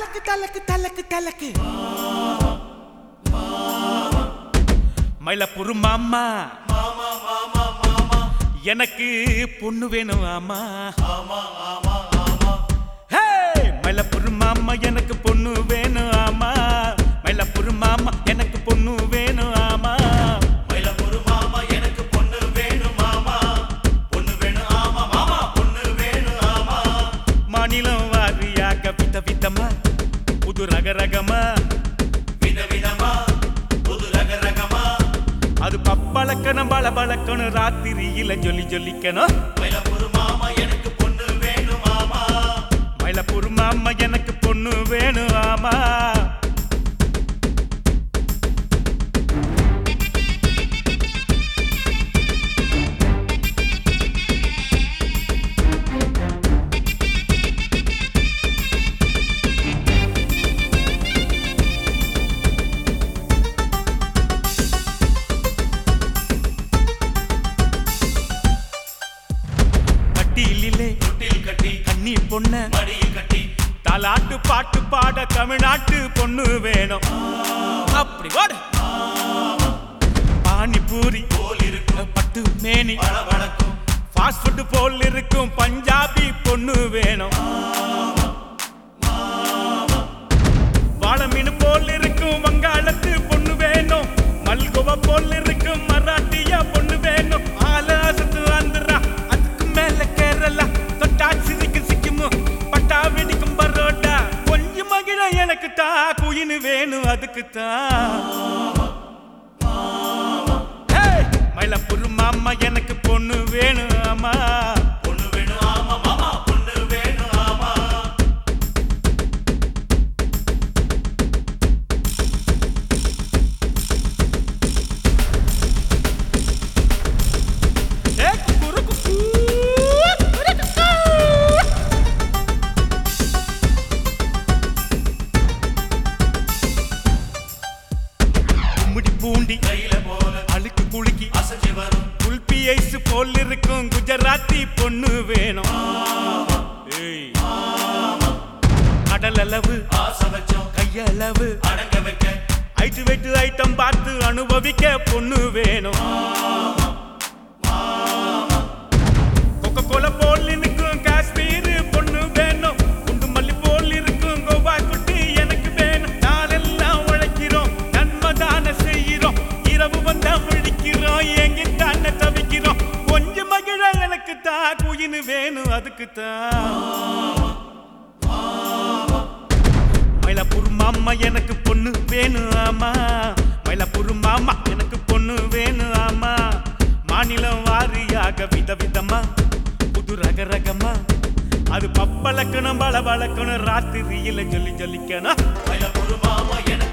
தலக்கு தலக்கு தலக்கு தலக்கு மயிலப்புரு மாமா எனக்கு பொண்ணு வேணும் ஆமா ஹே! மயிலப்புரு மாமா எனக்கு பொண்ணு வேணும் ஆமா மயிலப்புரு மாமா எனக்கு பொண்ணு வேணும் ஆமா மயிலப்பூர் மாமா எனக்கு பொண்ணு வேணும் மாமா பொண்ணு வேணும் ஆமா மாமா பொண்ணு வேணும் ஆமா மாநிலம் வாரியாக வித விதமா புது ரக ரகமா விதவிதமா புது ரக ரகமா அது பப்பளக்கணும் பல பழக்கணும் ராத்திரியில ஜொலி ஜொலிக்கணும் மயிலப்பூர் மாமா எனக்கு பொண்ணு வேணும் மாமா மயிலப்புரு மாமா எனக்கு பொண்ணு வேணும் ஆமா கட்டியிலே தொட்டில் கட்டி கண்ணி பொண்ண மடியில் கட்டி தாலாட்டு பாட்டு பாட தமிழ்நாட்டு பொண்ணு வேணும் அப்படி வாடு பானிபூரி போல் இருக்கும் பட்டு மேனி பளபளக்கும் ஃபாஸ்ட் ஃபுட் போல் இருக்கும் பஞ்சாபி பொண்ணு வேணும் வாழை மீன் போல் இருக்கும் வங்காளத்து பொண்ணு வேணும் மல்கோவா போல் இருக்கும் மராட்டியா பொண்ணு வேணும் ஆலாசத்து ஆந்திரா அதுக்கு மேல கேரளா தொட்டா சிரிக்கும் சிக்கிமு பட்டா வெடிக்கும் பரோட்டா கொஞ்சம் மகிழ எனக்கு தா குயின்னு வேணும் அதுக்கு தான் மயிலப்புரு மாமா எனக்கு பொண்ணு வேணும் ஆமா பொண்ணு வேணும் ஆமா மாமா பொண்ணு வேணும் ஆமா ஏ குரு குக்கு, குரு குக்கு. கும்மிடி பூண்டி கையில போல அழுக்கு குலுக்கி அசைஞ்சு வரும் குல்பி ஐஸ் போல் இருக்கும் குஜராத்தி பொண்ணு வேணும் ஏய். கடல் அளவு ஆசை வச்சோம் கையளவு அடங்க வைக்க ஐட்டு வெட்டு ஐட்டம் பார்த்து அனுபவிக்க பொண்ணு வேணும் கொக்க கோல போல் இருக்கும் காஷ்மீர் பொண்ணு வேணும் குண்டு மல்லி போல் இருக்கும் கோவா குட்டி எனக்கு வேணும் நாளெல்லாம் உழைக்கிறோம் நன்மை தானே செய்கிறோம் இரவு வந்தா முழிக்கிறோம் எங்கிட்டான தவிக்கிறோம் கொஞ்சம் மகிழ எனக்கு தா குயின்னு வேணும் அதுக்கு தான் மயிலாப்பூர் மாமா எனக்கு பொண்ணு வேணும் ஆமா மயிலாப்பூர் மாமா எனக்கு பொண்ணு வேணும் ஆமா மாநிலம் வாரியாக விதவிதமா புது ரக ரகமா அது பப்பளக்கணும் பல பழக்கணும் ராத்திரியில சொல்லி சொல்லிக்கணும் மயிலப்பூர் மாமா எனக்கு